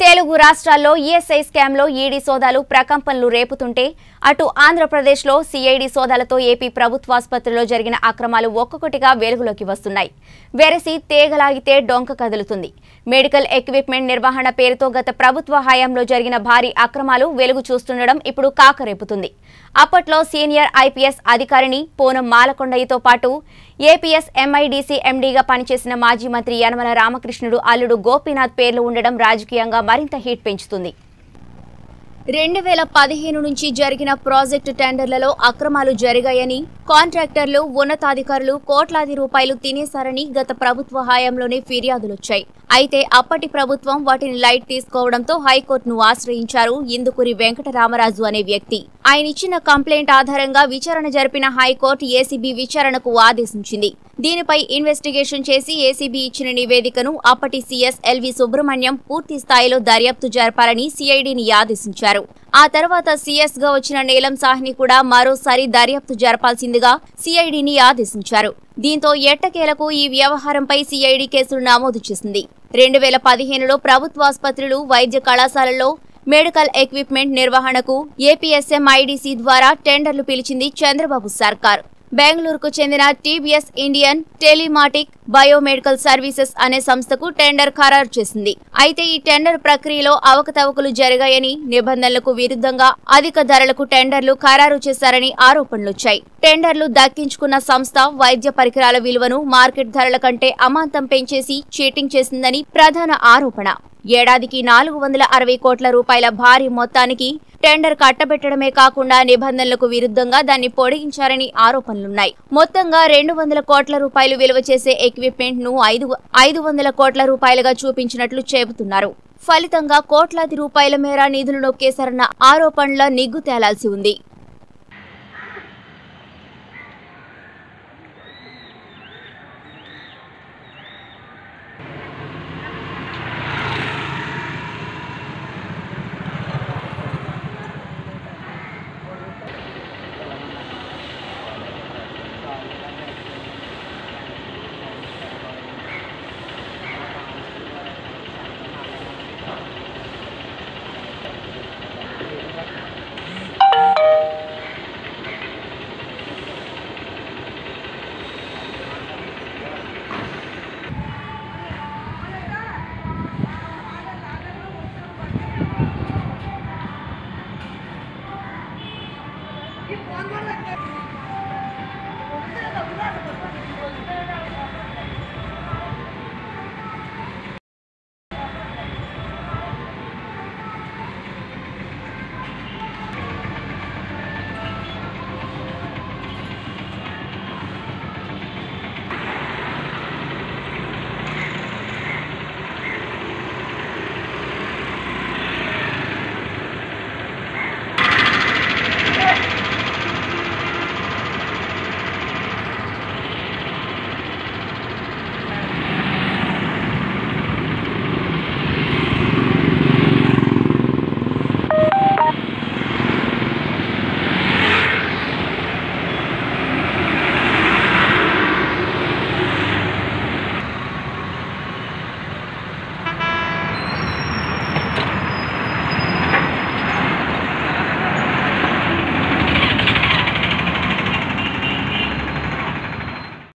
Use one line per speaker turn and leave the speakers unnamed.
తెలుగు రాష్ట్రాల్లో ఈఎస్ఐ స్కామ్లో ఈడీ సోదాలు ప్రకంపనలు రేపుతుంటే అటు ఆంధ్రప్రదేశ్లో సిఐడి సోదాలతో ఏపీ ప్రభుత్వాసుపత్రిలో జరిగిన అక్రమాలు ఒక్కొక్కటిగా వెలుగులోకి వస్తున్నాయి వెరసి తేగలాగితే డొంక కదులుతుంది మెడికల్ ఎక్విప్మెంట్ నిర్వహణ పేరుతో గత ప్రభుత్వ హయాంలో జరిగిన భారీ అక్రమాలు వెలుగు చూస్తుండడం ఇప్పుడు కాకరేపుతుంది అప్పట్లో సీనియర్ ఐపీఎస్ అధికారిని పూనం మాలకొండయ్యతో పాటు ఏపీఎస్ ఎంఐడీసీ ఎండీగా పనిచేసిన మాజీ మంత్రి యనమల రామకృష్ణుడు అల్లుడు గోపీనాథ్ పేర్లు ఉండడం రాజకీయంగా మరింత హీట్ పెంచుతుంది రెండు వేల పదిహేను నుంచి జరిగిన ప్రాజెక్టు టెండర్లలో అక్రమాలు జరిగాయని కాంట్రాక్టర్లు ఉన్నతాధికారులు కోట్లాది రూపాయలు తినేశారని గత ప్రభుత్వ హయాంలోనే ఫిర్యాదులొచ్చాయి అయితే అప్పటి ప్రభుత్వం వాటిని లైట్ తీసుకోవడంతో హైకోర్టును ఆశ్రయించారు ఇందుకూరి వెంకటరామరాజు అనే వ్యక్తి ఆయన ఇచ్చిన కంప్లైంట్ ఆధారంగా విచారణ జరిపిన హైకోర్టు ఏసీబీ విచారణకు ఆదేశించింది దీనిపై ఇన్వెస్టిగేషన్ చేసి ఏసీబీ ఇచ్చిన నివేదికను అప్పటి సీఎస్ ఎల్వి సుబ్రహ్మణ్యం పూర్తి స్థాయిలో దర్యాప్తు జరపాలని సిఐడిని ఆదేశించారు ఆ తర్వాత సీఎస్ గా వచ్చిన నీలం సాహ్ని కూడా మరోసారి దర్యాప్తు జరపాల్సిందిగా సిఐడిని ఆదేశించారు దీంతో ఎట్టకేలకు ఈ వ్యవహారంపై సిఐడి కేసులు నమోదు చేసింది రెండు వేల పదిహేనులో ప్రభుత్వాసుపత్రులు వైద్య కళాశాలల్లో మెడికల్ ఎక్విప్మెంట్ నిర్వహణకు ఏపీఎస్ఎం ఐడీసీ ద్వారా టెండర్లు పిలిచింది చంద్రబాబు సర్కార్ బెంగళూరుకు చెందిన TBS Indian telematic biomedical services అనే సంస్థకు టెండర్ ఖరారు చేసింది అయితే ఈ టెండర్ ప్రక్రియలో అవకతవకలు జరిగాయని నిబంధనలకు విరుద్ధంగా అధిక ధరలకు టెండర్లు ఖరారు చేశారని ఆరోపణలొచ్చాయి టెండర్లు దక్కించుకున్న సంస్థ వైద్య పరికరాల విలువను మార్కెట్ ధరల కంటే అమాంతం పెంచేసి చీటింగ్ చేసిందని ప్రధాన ఆరోపణ ఏడాదికి నాలుగు వందల అరవై కోట్ల రూపాయల భారీ మొత్తానికి టెండర్ కట్టబెట్టడమే కాకుండా నిబంధనలకు విరుద్ధంగా దాన్ని పొడిగించారని ఆరోపణలున్నాయి మొత్తంగా రెండు వందల కోట్ల రూపాయలు విలువ చేసే ఎక్విప్మెంట్ ను ఐదు ఐదు వందల కోట్ల రూపాయలుగా చూపించినట్లు చెబుతున్నారు ఫలితంగా కోట్లాది రూపాయల మేర నిధులు నొక్కేశారన్న ఆరోపణల నిగ్గు తేలాల్సి ఉంది